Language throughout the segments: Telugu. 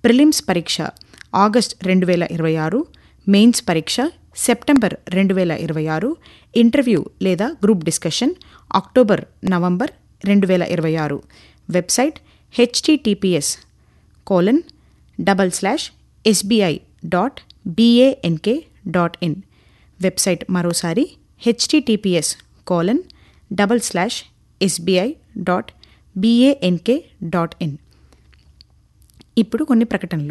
ప్రిలిమ్స్ పరీక్ష ఆగస్ట్ రెండు వేల ఇరవై ఆరు మెయిన్స్ పరీక్ష సెప్టెంబర్ రెండు వేల ఇరవై ఆరు ఇంటర్వ్యూ లేదా గ్రూప్ డిస్కషన్ అక్టోబర్ నవంబర్ రెండు వేల ఇరవై ఆరు website HTTPS colon double slash SBI dot B A N K dot in website మరోసారి HTTPS colon double slash SBI dot B A N K dot in ఇప్పుడు కొన్ని ప్రకటనలు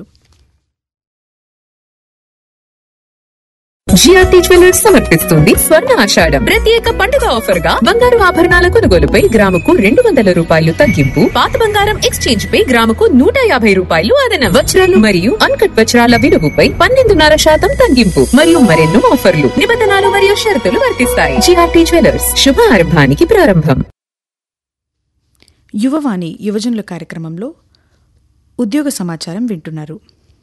జిఆర్టీ జ్యువెలర్స్ సమర్పిస్తుంది స్వర్ణ ఆషాఢం ప్రత్యేక పండుగ ఆఫర్ గా బంగారు ఆభరణాల కొనుగోలుపై గ్రాముకు రెండు వందల రూపాయలు తగ్గింపు పాత బంగారం ఎక్స్చేంజ్ పై గ్రాముకు నూట యాభై రూపాయలు అదనం వజ్రాలు మరియు అన్కట్ వజ్రాల విలువపై పన్నెండున్నర శాతం తగ్గింపు మరియు మరెన్నో ఆఫర్లు నిబంధనలు మరియు షరతులు వర్తిస్తాయి జిఆర్టీ జ్యువెలర్స్ శుభారంభానికి ప్రారంభం యువవాణి యువజనుల కార్యక్రమంలో ఉద్యోగ సమాచారం వింటున్నారు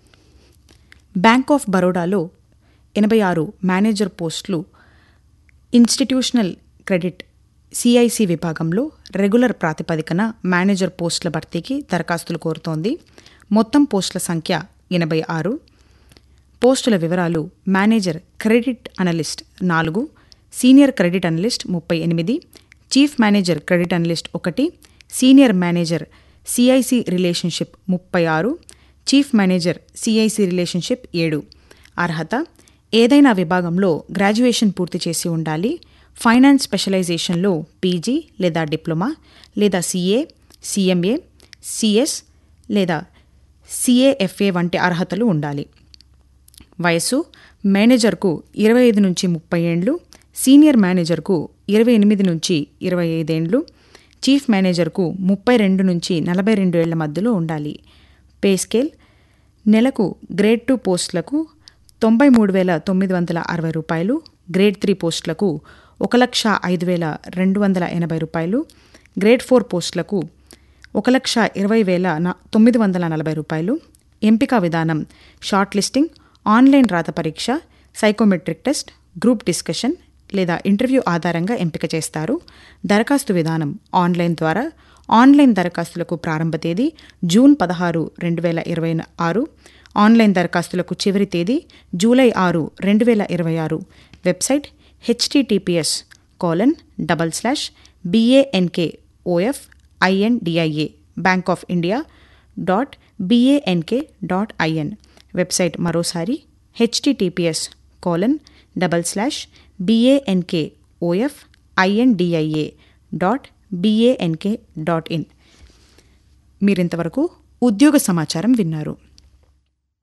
బ్యాంక్ ఆఫ్ బరోడాలో ఎనభై ఆరు మేనేజర్ పోస్టులు ఇన్స్టిట్యూషనల్ క్రెడిట్ సిఐసి విభాగంలో రెగ్యులర్ ప్రాతిపదికన మేనేజర్ పోస్టుల భర్తీకి దరఖాస్తులు కోరుతోంది మొత్తం పోస్టుల సంఖ్య ఎనభై ఆరు పోస్టుల వివరాలు మేనేజర్ క్రెడిట్ అనలిస్ట్ నాలుగు సీనియర్ క్రెడిట్ అనలిస్ట్ ముప్పై ఎనిమిది చీఫ్ మేనేజర్ క్రెడిట్ అనలిస్ట్ ఒకటి సీనియర్ మేనేజర్ సిఐసి రిలేషన్షిప్ ముప్పై ఆరు చీఫ్ మేనేజర్ సిఐసి రిలేషన్షిప్ ఏడు అర్హత ఏదైనా విభాగంలో గ్రాడ్యుయేషన్ పూర్తి చేసి ఉండాలి ఫైనాన్స్ స్పెషలైజేషన్లో పీజీ లేదా డిప్లొమా లేదా సీఏ సీఎంఏ సిఎస్ లేదా సిఏఎఫ్ఏ వంటి అర్హతలు ఉండాలి వయస్సు మేనేజర్కు ఇరవై ఐదు నుంచి ముప్పై ఏండ్లు సీనియర్ మేనేజర్కు ఇరవై ఎనిమిది నుంచి ఇరవై ఐదేండ్లు చీఫ్ మేనేజర్కు ముప్పై రెండు నుంచి నలభై రెండు ఏళ్ల మధ్యలో ఉండాలి పే స్కేల్ నెలకు గ్రేడ్ టూ పోస్టులకు తొంభై మూడు వేల తొమ్మిది వందల అరవై రూపాయలు గ్రేడ్ త్రీ పోస్టులకు ఒక లక్ష ఐదు వేల రెండు వందల ఎనభై రూపాయలు గ్రేడ్ ఫోర్ పోస్టులకు ఒక లక్ష ఇరవై వేల న- తొమ్మిది వందల నలభై రూపాయలు ఎంపిక విధానం షార్ట్ లిస్టింగ్ ఆన్లైన్ రాత పరీక్ష సైకోమెట్రిక్ టెస్ట్ గ్రూప్ డిస్కషన్ లేదా ఇంటర్వ్యూ ఆధారంగా ఎంపిక చేస్తారు దరఖాస్తు విధానం ఆన్లైన్ ద్వారా ఆన్లైన్ దరఖాస్తులకు ప్రారంభ తేదీ జూన్ పదహారు రెండు వేల ఇరవై ఆరు ఆన్లైన్ దరఖాస్తులకు చివరి తేదీ జూలై ఆరు రెండు వేల ఇరవై ఆరు website HTTPS colon double slash B A N K O F I N D I A bank of India dot B A N K dot I N website మరోసారి HTTPS colon double slash B A N K O F I N D I A dot B A N K dot in మీరింతవరకు ఉద్యోగ సమాచారం విన్నారు